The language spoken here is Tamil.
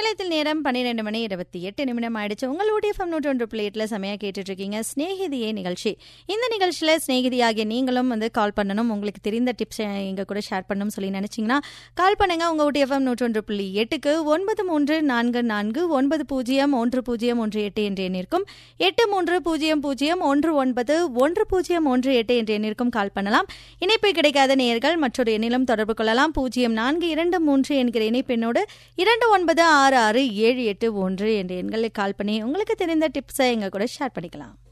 நிலையத்தில் நேரம் பன்னிரெண்டு மணி இருபத்தி எட்டு நிமிடம் ஆயிடுச்சு உங்களுடைய எஃப்எம் நூற்றொன்று பிளேட்ல செமையா கேட்டுட்டு இருக்கீங்க ஸ்நேகிதியே நிகழ்ச்சி இந்த நிகழ்ச்சியில ஸ்நேகிதியாகிய நீங்களும் வந்து கால் பண்ணணும் உங்களுக்கு தெரிந்த டிப்ஸ் எங்க கூட ஷேர் பண்ணணும் சொல்லி நினைச்சீங்கன்னா கால் பண்ணுங்க உங்க ஊட்டி எஃப்எம் நூற்றொன்று புள்ளி எட்டுக்கு ஒன்பது மூன்று நான்கு நான்கு ஒன்பது பூஜ்ஜியம் ஒன்று பூஜ்ஜியம் ஒன்று எட்டு என்ற எண்ணிற்கும் எட்டு மூன்று பூஜ்ஜியம் பூஜ்ஜியம் ஒன்று ஒன்பது ஒன்று பூஜ்ஜியம் ஒன்று எட்டு என்ற எண்ணிற்கும் கால் பண்ணலாம் இணைப்பு கிடைக்காத நேயர்கள் மற்றொரு எண்ணிலும் தொடர்பு கொள்ளலாம் பூஜ்ஜியம் நான்கு இரண்டு மூன்று என்கிற இணைப்பெண்ணோடு இரண்டு ஒன்பது ஆறு ஆறு ஏழு எட்டு ஒன்று என்ற எண்களில் கால் பண்ணி உங்களுக்கு தெரிந்த டிப்ஸை எங்க கூட ஷேர் பண்ணிக்கலாம்